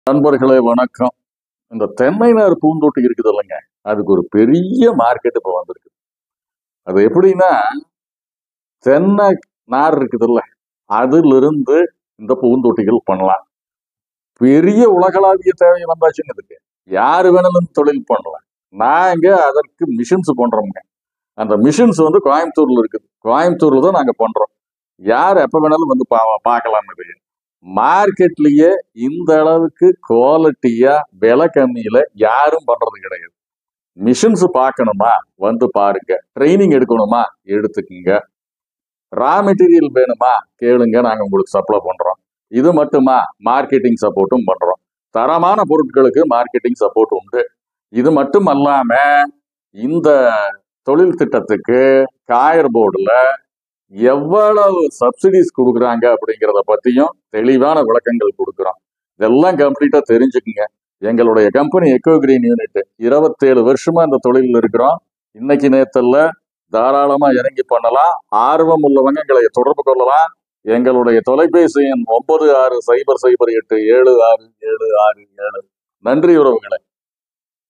நண்பர்களே வணக்கம் இந்த தென்னை நார் பூந்தோட்டம் இருக்குது இல்லைங்க அதுக்கு ஒரு பெரிய மார்க்கெட் இப்போ வந்திருக்கு அது எப்படின்னா தென்னை நார் இருக்குதுல்ல அதுல இருந்து இந்த பூந்தொட்டிகள் பண்ணலாம் பெரிய உலகளாவிய தேவை வந்தாச்சுங்க இதுக்கு யாரு வேணாலும் தொழில் பண்ணலாம் நாங்க அதற்கு மிஷின்ஸ் பண்றோம்ங்க அந்த மிஷின்ஸ் வந்து கோயம்புத்தூர்ல இருக்குது கோயம்புத்தூர்ல தான் நாங்க பண்றோம் யார் எப்ப வேணாலும் வந்து பா பார்க்கலாம் இது மார்க்கெட்லயே இந்த அளவுக்கு குவாலிட்டியா விலை கம்மியில யாரும் பண்றது கிடையாது மிஷின்ஸ் பார்க்கணுமா வந்து பாருங்க ட்ரைனிங் எடுக்கணுமா எடுத்துக்குங்க ரா மெட்டீரியல் வேணுமா கேளுங்க நாங்க உங்களுக்கு சப்ளை பண்றோம் இது மட்டுமா மார்க்கெட்டிங் சப்போர்ட்டும் பண்றோம் தரமான பொருட்களுக்கு மார்க்கெட்டிங் சப்போர்ட் உண்டு இது மட்டும் அல்லாம இந்த தொழில் திட்டத்துக்கு காயர் போர்டுல எவ்வளவு சப்சிடிஸ் கொடுக்குறாங்க அப்படிங்கிறத பத்தியும் தெளிவான விளக்கங்கள் கொடுக்குறோம் இதெல்லாம் கம்ப்ளீட்டா தெரிஞ்சுக்குங்க எங்களுடைய கம்பெனி எக்கோ கிரீன் யூனிட் இருபத்தேழு வருஷமா இந்த தொழிலில் இருக்கிறோம் இன்னைக்கு நேரத்துல தாராளமா இறங்கி பண்ணலாம் ஆர்வம் உள்ளவங்க எங்களை தொடர்பு கொள்ளலாம் எங்களுடைய தொலைபேசி எண் ஒன்பது ஆறு சைபர் சைபர் எட்டு ஏழு ஆறு ஏழு ஆறு ஏழு நன்றி உறவுகளே